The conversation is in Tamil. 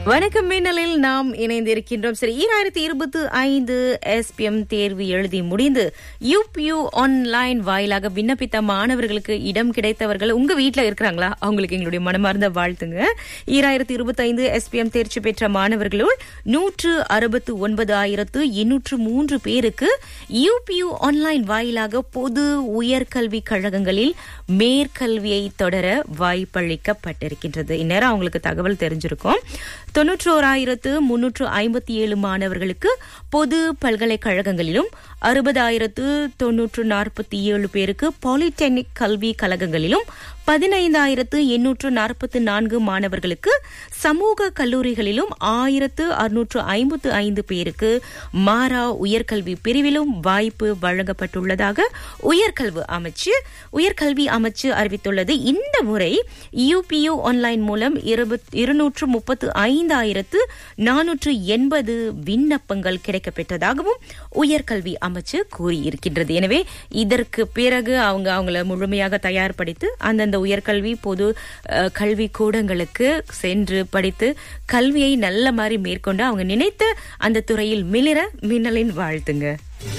வணக்கம் மின்னலில் நாம் இணைந்திருக்கின்றோம் சரி ஈராயிரத்தி இருபத்தி ஐந்து எஸ்பிஎம் தேர்வு எழுதி முடிந்து யூபியூ ஆன்லைன் வாயிலாக விண்ணப்பித்த மாணவர்களுக்கு இடம் கிடைத்தவர்கள் உங்க வீட்ல இருக்கிறாங்களா அவங்களுக்கு எங்களுடைய மனமார்ந்த வாழ்த்துங்க ஈராயிரத்தி இருபத்தி ஐந்து எஸ்பிஎம் தேர்ச்சி பெற்ற மாணவர்களுள் நூற்று அறுபத்து ஒன்பது ஆயிரத்து எண்ணூற்று மூன்று பேருக்கு யூபியூ ஆன்லைன் வாயிலாக பொது உயர்கல்வி கழகங்களில் மேற்கல்வியை தொடர வாய்ப்பளிக்கப்பட்டிருக்கின்றது இந்நேரம் அவங்களுக்கு தகவல் தெரிஞ்சிருக்கும் தொன்னூற்றோராயிரத்து முன்னூற்று ஐம்பத்தி ஏழு மாணவர்களுக்கு பொது பல்கலைக்கழகங்களிலும் அறுபதாயிரத்து தொன்னூற்று நாற்பத்தி ஏழு பேருக்கு பாலிடெக்னிக் கல்வி கழகங்களிலும் பதினைந்தாயிரத்து எண்ணூற்று நாற்பத்தி நான்கு மாணவர்களுக்கு சமூக கல்லூரிகளிலும் ஆயிரத்து அறுநூற்று ஐம்பத்து ஐந்து பேருக்கு மாறா உயர்கல்வி பிரிவிலும் வாய்ப்பு வழங்கப்பட்டுள்ளதாக உயர்கல்வி அமைச்சு உயர்கல்வி அமைச்சு அறிவித்துள்ளது இந்த முறை யூபியூ ஆன்லைன் மூலம் இருநூற்று முப்பத்து ஐந்தாயிரத்து நானூற்று எண்பது விண்ணப்பங்கள் கிடைக்கப்பெற்றதாகவும் உயர்கல்வி அமைச்சு கூறியிருக்கின்றது எனவே இதற்கு பிறகு அவங்க அவங்கள முழுமையாக தயார்படுத்தி அந்தந்த உயர்கல்வி பொது அஹ், கல்வி கூடங்களுக்கு சென்று படித்து கல்வியை நல்ல மாதிரி மேற்கொண்டு அவங்க நினைத்த அந்த துறையில் மிளிர மின்னலின் வாழ்த்துங்க